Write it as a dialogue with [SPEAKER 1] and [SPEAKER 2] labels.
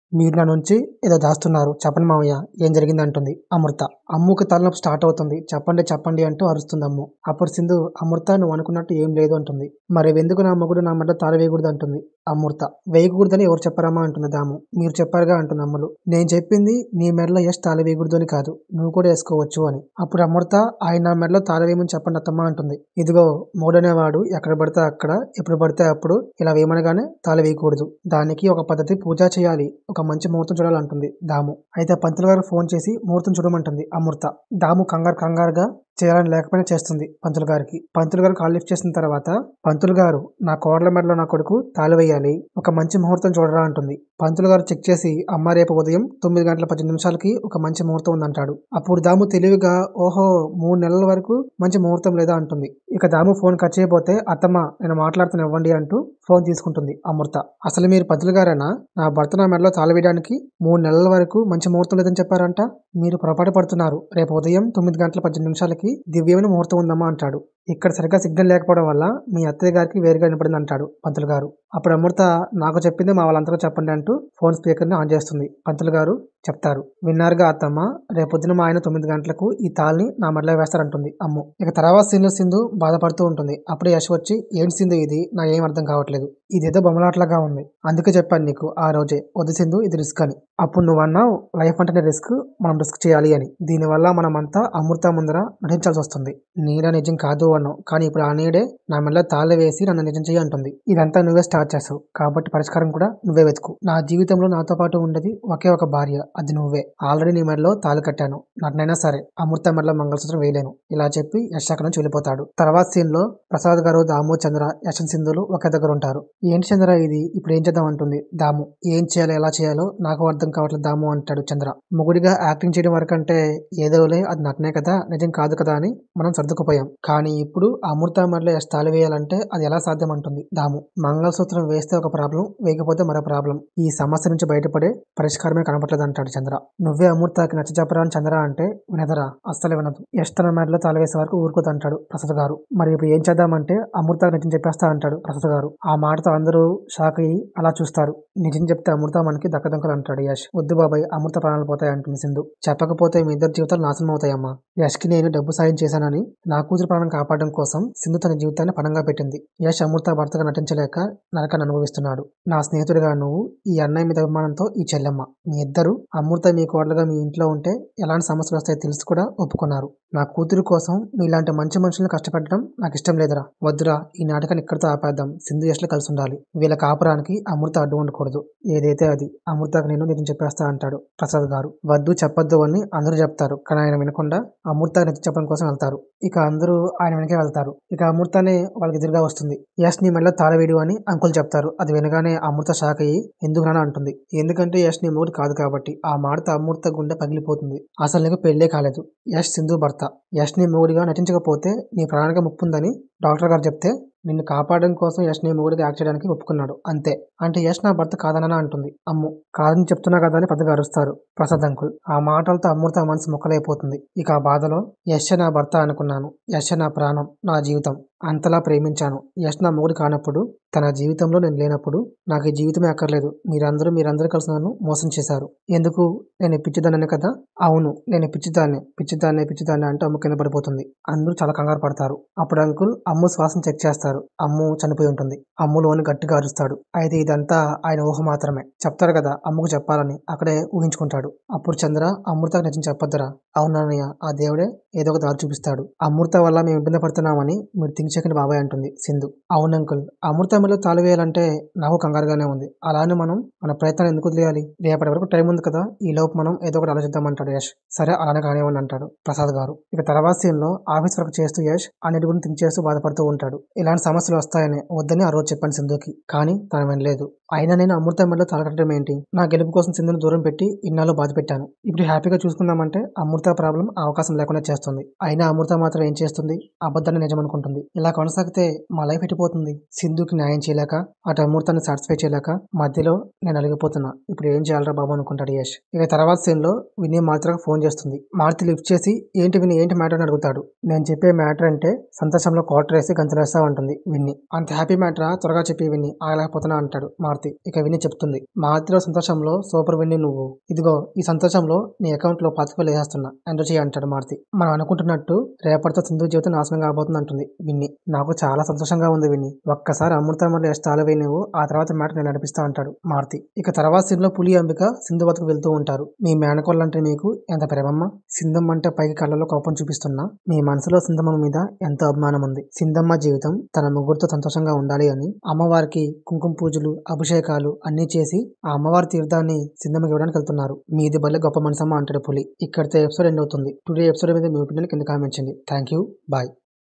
[SPEAKER 1] మీరు నా నుంచి ఏదో దాస్తున్నారు చెప్పండి మావయ్య ఏం జరిగింది అంటుంది అమృత అమ్ముకి తలనొప్పి స్టార్ట్ అవుతుంది చెప్పండి చెప్పండి అంటూ అరుస్తుంది అమ్ము అప్పుడు సింధు అమృత నువ్వు అనుకున్నట్టు ఏం లేదు అంటుంది మరి ఎందుకు నా మొగుడు నా మెడలో తాళ వేయకూడదు అంటుంది అమృత వేయకూడదని ఎవరు చెప్పారమ్మా అంటుంది దాము మీరు చెప్పారుగా అంటుంది అమ్ములు నేను చెప్పింది నీ మెడలో ఎస్ తాళ వేయకూడదు అని కాదు నువ్వు కూడా వేసుకోవచ్చు అని అప్పుడు అమృత ఆయన నా మెడలో తాళ వేయమని చెప్పండి అత్తమ్మ అంటుంది ఇదిగో మూడనేవాడు ఎక్కడ పడితే అక్కడ ఎప్పుడు పడితే అప్పుడు ఇలా వేయమనగానే తాళ వేయకూడదు దానికి ఒక పద్ధతి పూజ చేయాలి ఒక మంచి ముహూర్తం చూడాలంటుంది దాము అయితే పంతులు గారు ఫోన్ చేసి ముహూర్తం చూడమంటుంది అమృత దాము కంగారు కంగారుగా చేయాలని లేకపోయినా చేస్తుంది పంతులు గారికి పంతులు గారు కాల్ లిఫ్ట్ చేసిన తర్వాత పంతులు గారు నా కోడల మెడలో నా కొడుకు తాళి వేయాలి ఒక మంచి ముహూర్తం చూడరా అంటుంది పంతులు గారు చెక్ చేసి అమ్మ రేపు ఉదయం తొమ్మిది గంటల పద్దెనిమిది నిమిషాలకి ఒక మంచి ముహూర్తం ఉందంటాడు అప్పుడు దాము తెలివిగా ఓహో మూడు నెలల వరకు మంచి ముహూర్తం లేదా అంటుంది ఇక దాము ఫోన్ కట్ చేయబోతే అత్తమ్మ నేను మాట్లాడుతున్న ఇవ్వండి అంటూ ఫోన్ తీసుకుంటుంది అమృత అసలు మీరు పంతులు గారేనా నా భర్త నా మెడలో తాళి వేయడానికి మూడు నెలల వరకు మంచి ముహూర్తం లేదని చెప్పారంట మీరు పొరపాటు పడుతున్నారు రేపు ఉదయం తొమ్మిది గంటల పద్దెనిమిది నిమిషాలకి దివ్యమైన ముహూర్తం ఉందమ్మా అంటాడు ఇక్కడ సరిగ్గా సిగ్నల్ లేకపోవడం వల్ల మీ అత్తయ్య గారికి వేరుగా వినపడింది అంటాడు పంతులు గారు అప్పుడు అమృత నాకు చెప్పింది మా వాళ్ళందరూ చెప్పండి అంటూ ఫోన్ స్పీకర్ని ఆన్ చేస్తుంది పంతులు గారు చెప్తారు విన్నారుగా అత్తమ్మ రేపొద్దున మా ఆయన తొమ్మిది గంటలకు ఈ తాల్ని నా మెడలో వేస్తారంటుంది అమ్ము ఇక తర్వాత సీన్లో సింధు బాధపడుతూ ఉంటుంది అప్పుడు యశ్ వచ్చి ఏంటి సింధు ఇది నా ఏం అర్థం కావట్లేదు ఇదేదో బొమ్మలాట్లాగా ఉంది అందుకే చెప్పాను నీకు ఆ రోజే వద్దు సింధు ఇది రిస్క్ అని అప్పుడు నువ్వు అన్నావు లైఫ్ అంటేనే రిస్క్ మనం రిస్క్ చేయాలి అని దీనివల్ల మనమంతా అమృత ముందర నటించాల్సి వస్తుంది నీడ నిజం కాదు అన్నావు కానీ ఇప్పుడు ఆ నీడే నా మెల్ల తాళ్ళ వేసి నన్ను నిజం చేయి అంటుంది ఇదంతా నువ్వే స్టార్ట్ చేసావు కాబట్టి పరిష్కారం కూడా నువ్వే వెతుకు నా జీవితంలో నాతో పాటు ఉండేది ఒకే ఒక భార్య అది నువ్వే ఆల్రెడీ నీ మెడలో తాళి కట్టాను నన్నైనా సరే అమృత మెడలో మంగళసూత్రం వేయలేను ఇలా చెప్పి యశ్ అక్కడ నుంచి వెళ్ళిపోతాడు తర్వాత సీన్ లో ప్రసాద్ గారు దాము చంద్ర యశన్ సింధులు ఒకే దగ్గర ఉంటారు ఏంటి చంద్ర ఇది ఇప్పుడు ఏం చేద్దాం అంటుంది దాము ఏం చేయాలో ఎలా చేయాలో నాకు అర్థం కావట్లేదు దాము అంటాడు చంద్ర మొగుడిగా యాక్టింగ్ చేయడం వరకు అంటే ఏదోలే అది నటనే కదా నిజం కాదు కదా అని మనం సర్దుకుపోయాం కానీ ఇప్పుడు అమృత మెడలో యశ్ తాళి వేయాలంటే అది ఎలా సాధ్యం అంటుంది దాము మంగళసూత్రం వేస్తే ఒక ప్రాబ్లం వేయకపోతే మరో ప్రాబ్లం ఈ సమస్య నుంచి బయటపడే పరిష్కారమే కనపట్లేదు అంటాడు చంద్ర నువ్వే అమృతకి నచ్చ చెప్పరా అని చంద్ర అంటే వినదరా అస్సలు వినదు యశ్ తన మెడలో తాళి వేసే వరకు ఊరుకోదు అంటాడు ప్రసాద్ గారు మరి ఇప్పుడు ఏం చేద్దామంటే అమృత నిజం చెప్పేస్తా అంటాడు ప్రసాద్ గారు ఆ మాటతో అందరూ షాక్ అయ్యి అలా చూస్తారు నిజం చెప్తే అమృత మనకి దక్కదంకలు అంటాడు యశ్ వద్దు బాబాయ్ అమృత ప్రాణాలు పోతాయి అంటుంది సింధు చెప్పకపోతే మీ ఇద్దరు జీవితాలు నాశనం అవుతాయమ్మా యష్కి నేను డబ్బు సాయం చేశానని నా కూతురు ప్రాణం కాపాడడం కోసం సింధు తన జీవితాన్ని పణంగా పెట్టింది యశ్ అమృత భర్తగా నటించలేక నరకాన్ని అనుభవిస్తున్నాడు నా స్నేహితుడిగా నువ్వు ఈ అన్నయ్య మీద అభిమానంతో ఈ చెల్లెమ్మ మీ ఇద్దరు అమృత మీ కోడలుగా మీ ఇంట్లో ఉంటే ఎలాంటి సమస్యలు వస్తాయో తెలిసి కూడా ఒప్పుకున్నారు నా కూతురు కోసం మీలాంటి మంచి మనుషులను కష్టపెట్టడం నాకు ఇష్టం లేదురా వద్దురా ఈ నాటకాన్ని ఇక్కడితో ఆపేద్దాం సింధు యష్లు కలిసి ఉండాలి వీళ్ళ కాపురానికి అమృత అడ్డు ఉండకూడదు ఏదైతే అది అమృతకు నేను నిజం చెప్పేస్తా అంటాడు ప్రసాద్ గారు వద్దు చెప్పొద్దు అని అందరూ చెప్తారు కానీ ఆయన వినకుండా అమృత నిజం చెప్పడం కోసం వెళ్తారు ఇక అందరూ ఆయన వెనకే వెళ్తారు ఇక అమృతనే వాళ్ళకి ఎదురుగా వస్తుంది యష్ నీ మెడలో తాళవేడు అని అంకుల్ చెప్తారు అది వినగానే అమృత షాక్ అయ్యి ఎందుకు నాన్న అంటుంది ఎందుకంటే యష్ నీ మూడు కాదు కాబట్టి ఆ మాటతో అమృత గుండె పగిలిపోతుంది అసలు నీకు పెళ్ళే కాలేదు యష్ సింధు భర్త యష్ నీ మూడిగా నటించకపోతే నీ ప్రాణానికి ముప్పుందని డాక్టర్ గారు చెప్తే నిన్ను కాపాడడం కోసం యష్ నీ మొగుడిగా యాక్ట్ చేయడానికి ఒప్పుకున్నాడు అంతే అంటే యష్ నా భర్త కాదననా అంటుంది అమ్ము కాదని చెప్తున్నా కదా అని పెద్దగా అరుస్తారు ప్రసాద్ అంకుల్ ఆ మాటలతో అమృత మనసు మొక్కలైపోతుంది ఇక ఆ బాధలో యశ్ నా భర్త అనుకున్నాను యశ్ నా ప్రాణం నా జీవితం అంతలా ప్రేమించాను యశ్ నా మొగుడు కానప్పుడు తన జీవితంలో నేను లేనప్పుడు నాకు ఈ జీవితమే అక్కర్లేదు మీరందరూ మీరందరూ కలిసి నన్ను మోసం చేశారు ఎందుకు నేను పిచ్చిదాన్ని కదా అవును నేను పిచ్చిదాన్ని పిచ్చిదాన్ని పిచ్చిదాన్ని అంటే అమ్ము కింద పడిపోతుంది అందరూ చాలా కంగారు పడతారు అప్పుడు అంకుల్ అమ్ము శ్వాసను చెక్ చేస్తారు అమ్ము చనిపోయి ఉంటుంది అమ్ములోని గట్టిగా అరుస్తాడు అయితే ఇదంతా ఆయన ఊహ మాత్రమే చెప్తారు కదా అమ్ముకు చెప్పాలని అక్కడే ఊహించుకుంటాడు అప్పుడు చంద్ర అమృతకు నిజం చెప్పొద్దురా అవునన్నయ్య ఆ దేవుడే ఏదో ఒక దారి చూపిస్తాడు అమృత వల్ల మేము ఇబ్బంది పడుతున్నామని మీరు థింక్ చేయకండి బాబాయ్ అంటుంది సింధు అవును అంకుల్ అమృత మీద తాళి వేయాలంటే నాకు కంగారుగానే ఉంది అలానే మనం మన ప్రయత్నాలు ఎందుకు వదిలేయాలి రేపటి వరకు టైం ఉంది కదా ఈ లోపు మనం ఏదో ఒకటి ఆలోచిద్దామంటాడు యష్ సరే అలానే కానివ్వండి అంటాడు ప్రసాద్ గారు ఇక తర్వాత సీన్ లో ఆఫీస్ వర్క్ చేస్తూ యష్ అన్నిటి గురించి థింక్ చేస్తూ బాధపడుతూ ఉంటాడు ఇలాంటి సమస్యలు వస్తాయని వద్దని ఆ రోజు చెప్పాను సింధుకి కానీ తను వినలేదు అయినా నేను అమృత మెడలో తలకట్టడం ఏంటి నా గెలుపు కోసం సింధుని దూరం పెట్టి ఇన్నాళ్ళు బాధ పెట్టాను ఇప్పుడు హ్యాపీగా చూసుకుందామంటే అమృత ప్రాబ్లం అవకాశం లేకుండా చేస్తుంది అయినా అమృత మాత్రం ఏం చేస్తుంది అబద్ధాన్ని నిజం అనుకుంటుంది ఇలా కొనసాగితే మా లైఫ్ ఎట్టిపోతుంది సింధుకి న్యాయం చేయలేక అటు అమృతాన్ని సాటిస్ఫై చేయలేక మధ్యలో నేను అలిగిపోతున్నా ఇప్పుడు ఏం చేయాలరా బాబు అనుకుంటాడు యష్ ఇక తర్వాత సీన్ లో విని మారుతికి ఫోన్ చేస్తుంది మారుతి లిఫ్ట్ చేసి ఏంటి విని ఏంటి మ్యాటర్ అని అడుగుతాడు నేను చెప్పే మ్యాటర్ అంటే సంతోషంలో క్వార్టర్ వేసి గంతలేస్తా ఉంటుంది విన్ని అంత హ్యాపీ మ్యాటరా త్వరగా చెప్పి విని ఆగలేకపోతున్నా అంటాడు మారుతి ఇక విని చెప్తుంది మారుతిలో సంతోషంలో సూపర్ విన్ని నువ్వు ఇదిగో ఈ సంతోషంలో నీ అకౌంట్ లో పాతికలు వేసేస్తున్నా ఎంజాయ్ చేయి అంటాడు మారుతి మనం అనుకుంటున్నట్టు రేపటితో సింధు జీవితం నాశనం కాబోతుంది అంటుంది విన్ని నాకు చాలా సంతోషంగా ఉంది విన్ని ఒక్కసారి అమృత మరియు తాళవే నువ్వు ఆ తర్వాత మ్యాటర్ నేను నడిపిస్తా అంటాడు మారుతి ఇక తర్వాత సీన్ లో పులి అంబిక సింధు వద్దకు వెళ్తూ ఉంటారు మీ మేనకోళ్ళంటే మీకు ఎంత ప్రేమమ్మ సింధమ్మ అంటే పైకి కళ్ళలో కోపం చూపిస్తున్నా మీ మనసులో సింధమ్మ మీద ఎంత అభిమానం ఉంది సింధమ్మ జీవితం తన ముగ్గురితో సంతోషంగా ఉండాలి అని అమ్మవారికి కుంకుమ పూజలు అభిషేకాలు అన్ని చేసి ఆ అమ్మవారి తీర్థాన్ని సింధమ్మకి ఇవ్వడానికి వెళ్తున్నారు మీది బల్లె గొప్ప మనసమ్మ అంటాడు పులి ఇక్కడితో ఎపిసోడ్ ఎండ్ అవుతుంది టుడే ఎపిసోడ్ మీద మీ ఒపీనియన్ కింద కామెంట్ చేయండి థ్యాంక్ యూ బాయ్